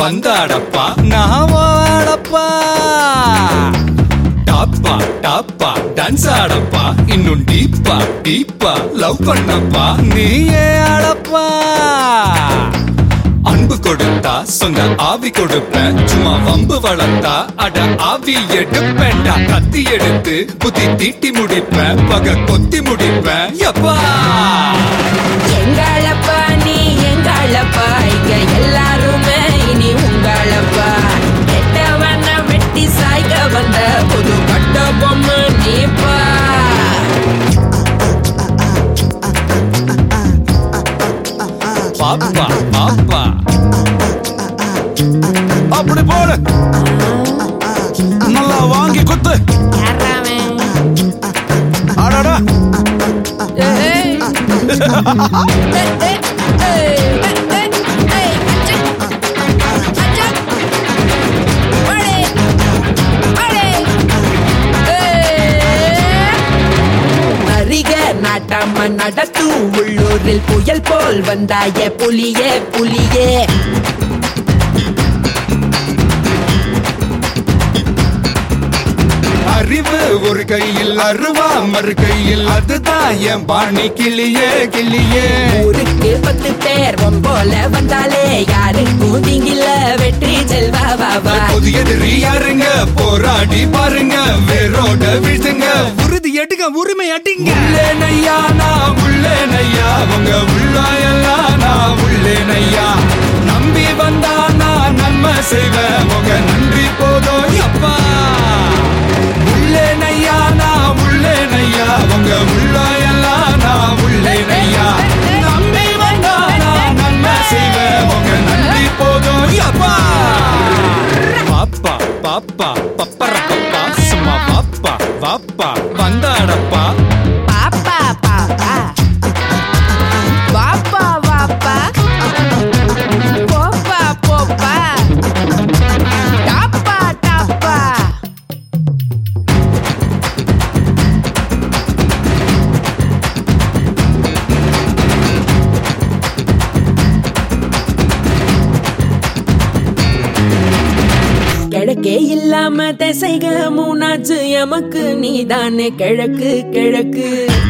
வந்தாடப்பா நான் வாடப்பா டாப்பா டாப்பா டான்ஸ் ஆடப்பா இன்னும் டீப்பா டீப்பா லவ் பண்ணப்பா நீயே ஆடப்பா அன்பு கொடுத்தா சொந்த ஆவி கொடுப்பேன் சும்மா வம்பு வளர்த்தா அட ஆவி எடுப்பேன்டா கத்தி எடுத்து புத்தி தீட்டி முடிப்பேன் பக கொத்தி முடிப்பேன் எப்பா எங்களப்பா நீ எங்களப்பா இங்க எல்லாருமே இனி உங்களப்பா கெட்டவன வெட்டி சாய்க்க வந்த புது கட்ட பொம்மை நீப்பா பாப்பா பாப்பா அப்படி போடு நல்லா வாங்கி குத்து அடடா ஏய். ஏய், ஏய், ஏய், ஏய், ஏய், அச்சக். அச்சக். அடே. அடே. ஏய். அறிக நாட்டாம நடத்தும் உள்ளூரில் புயல் போல் வந்தாய புலியே புலியே அறிவு ஒரு கையில் அருவா மறு கையில் அதுதான் என் பாணி கிளியே கிளியே ஊருக்கு பத்து பேர் உன் போல வந்தாலே யாருக்கும் தீங்கில்ல வெற்றி செல்வா வாவா புதிய யாருங்க போராடி பாருங்க வேரோட வீழ்த்துங்க உறுதி எடுங்க உரிமை அடிங்க உள்ளேனையா நான் உள்ளேனையா உங்க உள்ளாயெல்லாம் நான் உள்ளேனையா நம்பி வந்தா நான் நன்மை செய்வேன் உங்க நன்றி போதும் அப்பா உள்ளேனையா நான் உள்ளேனையா உங்க உள்ளாயெல்லாம் நான் உள்ளேனையா நம்பி வந்தா நான் நன்மை செய்வேன் உங்க நன்றி போதும் அப்பா பாப்பா பாப்பா பப்பர பப்பா சும்மா பாப்பா வாப்பா வந்தாடப்பா பாப்பா பாப்பா வாப்பா வாப்பா போப்பா போப்பா டாப்பா டாப்பா கிழக்கே இல்லாம திசைக மூணாச்சு எமக்கு நீதானே கிழக்கு கிழக்கு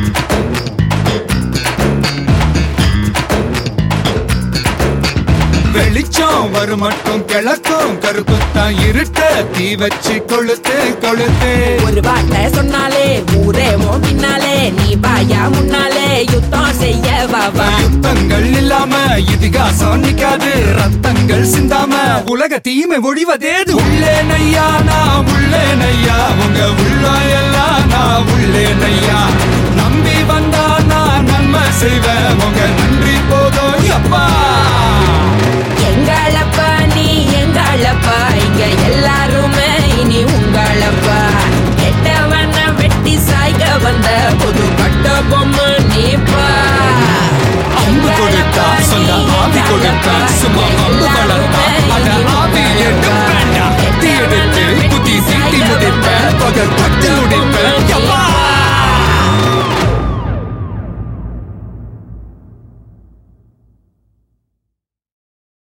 வெளிச்சம் வரும் மட்டும் கிழக்கும் கருப்புத்தான் இருட்ட தீ வச்சு கொளுத்து கொளுத்து ஒரு வார்த்தை சொன்னாலே ஊரே ஓ பின்னாலே நீ வாயா முன்னாலே யுத்தம் செய்ய வாவா யுத்தங்கள் இல்லாம இதிகாசம் நிக்காது ரத்தங்கள் சிந்தாம உலக தீமை ஒழிவதேது உள்ளே நையா நான் உள்ளே நையா உங்க உள்ளாயெல்லாம் நான் உள்ளே நையா நம்பி வந்தா நான் நன்மை செய்வேன் உங்க நன்றி போதும் அப்பா எங்களப்பா நீ எங்களப்பா இங்க எல்லாருமே இனி உங்களப்பா கெட்டவன வெட்டி சாய்க்க வந்த புது கட்ட பொம்மை நீப்பா அம்பு கொடுத்தா, சொந்த ஆவி கொடுத்தா, சும்மா